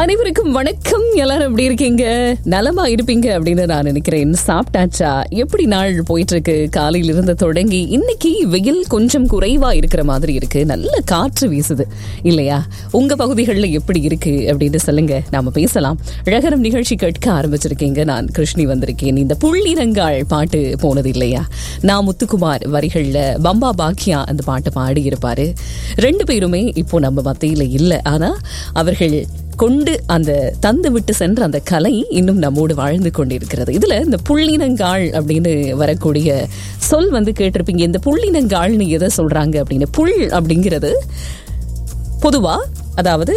அனைவருக்கும் வணக்கம் எல்லாரும் எப்படி இருக்கீங்க நலமா இருப்பீங்க அப்படின்னு நான் நினைக்கிறேன் சாப்பிட்டாச்சா எப்படி நாள் போயிட்டு இருக்கு காலையில இருந்து தொடங்கி இன்னைக்கு வெயில் கொஞ்சம் குறைவா இருக்கிற மாதிரி இருக்கு நல்ல காற்று வீசுது இல்லையா உங்க பகுதிகளில் எப்படி இருக்கு அப்படின்னு சொல்லுங்க நாம பேசலாம் அழகரம் நிகழ்ச்சி கேட்க ஆரம்பிச்சிருக்கீங்க நான் கிருஷ்ணி வந்திருக்கேன் இந்த புள்ளிரங்காள் பாட்டு போனது இல்லையா நான் முத்துக்குமார் வரிகள்ல பம்பா பாக்கியா அந்த பாட்டு பாடி இருப்பாரு ரெண்டு பேருமே இப்போ நம்ம மத்தியில இல்லை ஆனா அவர்கள் கொண்டு அந்த தந்து விட்டு சென்ற அந்த கலை இன்னும் நம்மோடு வாழ்ந்து கொண்டிருக்கிறது இதுல இந்த புள்ளினங்காள் அப்படின்னு வரக்கூடிய சொல் வந்து கேட்டிருப்பீங்க இந்த புள்ளினங்காள்னு எதை சொல்றாங்க அப்படின்னு புல் அப்படிங்கிறது பொதுவா அதாவது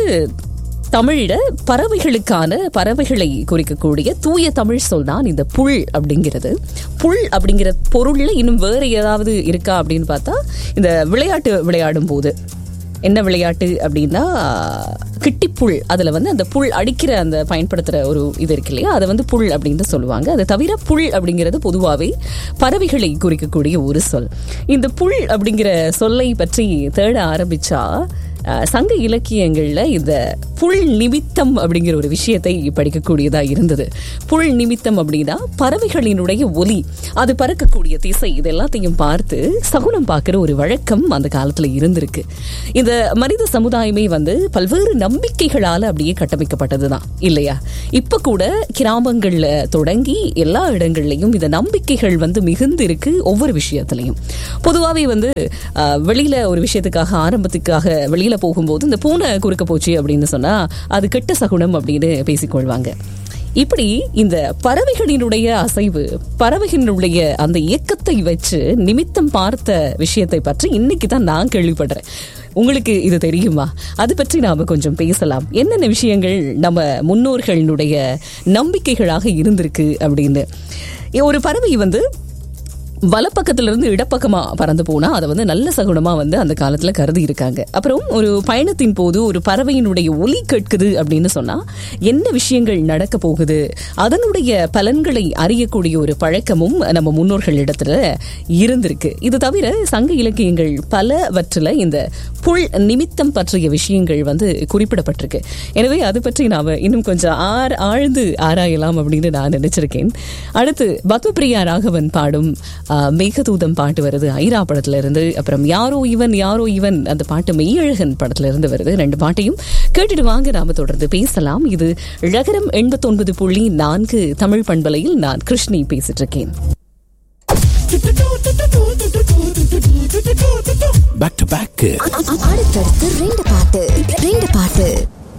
தமிழில பறவைகளுக்கான பறவைகளை குறிக்கக்கூடிய தூய தமிழ் சொல் தான் இந்த புல் அப்படிங்கிறது புல் அப்படிங்கிற பொருள்ல இன்னும் வேற ஏதாவது இருக்கா அப்படின்னு பார்த்தா இந்த விளையாட்டு விளையாடும் போது என்ன விளையாட்டு அப்படின்னா கிட்டிப்புல் அதில் வந்து அந்த புல் அடிக்கிற அந்த பயன்படுத்துகிற ஒரு இது இருக்கு இல்லையா அதை வந்து புல் அப்படின்னு சொல்லுவாங்க அதை தவிர புல் அப்படிங்கிறது பொதுவாகவே பறவைகளை குறிக்கக்கூடிய ஒரு சொல் இந்த புல் அப்படிங்கிற சொல்லை பற்றி தேட ஆரம்பிச்சா அஹ், சங்க இலக்கியங்கள்ல இந்த புல் நிமித்தம் அப்படிங்கிற ஒரு விஷயத்தை படிக்கக்கூடியதா இருந்தது புல் நிமித்தம் அப்படின்னா பறவைகளினுடைய ஒலி அது பறக்கக்கூடிய திசை இது எல்லாத்தையும் பார்த்து சகுனம் பார்க்கிற ஒரு வழக்கம் அந்த காலத்துல இருந்திருக்கு இந்த மனித சமுதாயமே வந்து பல்வேறு நம்பிக்கைகளால அப்படியே கட்டமைக்கப்பட்டதுதான் இல்லையா இப்ப கூட கிராமங்கள்ல தொடங்கி எல்லா இடங்கள்லயும் இந்த நம்பிக்கைகள் வந்து மிகுந்து இருக்கு ஒவ்வொரு விஷயத்திலையும் பொதுவாகவே வந்து அஹ், வெளியில ஒரு விஷயத்துக்காக ஆரம்பத்துக்காக வெளியில போகும்போது இந்த பூனை குறுக்க போச்சு அப்படின்னு சொன்னா அது கெட்ட சகுனம் அப்படின்னு பேசிக்கொள்வாங்க இப்படி இந்த பறவைகளினுடைய அசைவு பறவைகளினுடைய அந்த இயக்கத்தை வச்சு நிமித்தம் பார்த்த விஷயத்தை பற்றி இன்னைக்கு தான் நான் கேள்விப்படுறேன் உங்களுக்கு இது தெரியுமா அது பற்றி நாம கொஞ்சம் பேசலாம் என்னென்ன விஷயங்கள் நம்ம முன்னோர்களுடைய நம்பிக்கைகளாக இருந்திருக்கு அப்படின்னு ஒரு பறவை வந்து வலப்பக்கத்துல இருந்து இடப்பக்கமா பறந்து போனா அதை வந்து நல்ல சகுனமா வந்து அந்த காலத்துல கருதி இருக்காங்க அப்புறம் ஒரு பயணத்தின் போது ஒரு பறவையினுடைய ஒலி கேட்குது அப்படின்னு சொன்னா என்ன விஷயங்கள் நடக்க போகுது அதனுடைய பலன்களை அறியக்கூடிய ஒரு பழக்கமும் நம்ம முன்னோர்கள் இடத்துல இருந்திருக்கு இது தவிர சங்க இலக்கியங்கள் பலவற்றில் இந்த புல் நிமித்தம் பற்றிய விஷயங்கள் வந்து குறிப்பிடப்பட்டிருக்கு எனவே அது பற்றி நாம இன்னும் கொஞ்சம் ஆர் ஆழ்ந்து ஆராயலாம் அப்படின்னு நான் நினைச்சிருக்கேன் அடுத்து பத்மபிரியா ராகவன் பாடும் ஆ, மேகதூதம் பாட்டு வருது ஐரா படத்துல இருந்து அப்புறம் யாரோ இவன் யாரோ இவன் அந்த பாட்டு மெய்யழகன் படத்துல இருந்து வருது ரெண்டு பாட்டையும் கேட்டுட்டு வாங்க நாம தொடர்ந்து பேசலாம் இது ழகரம் எண்பத்தொன்பது புள்ளி நான்கு தமிழ் பண்பலையில் நான் கிருஷ்ணி பேசிட்டு இருக்கேன் பேக் டு பேக் அடுத்தடுத்து ரெண்டு பாட்டு ரெண்டு பாட்டு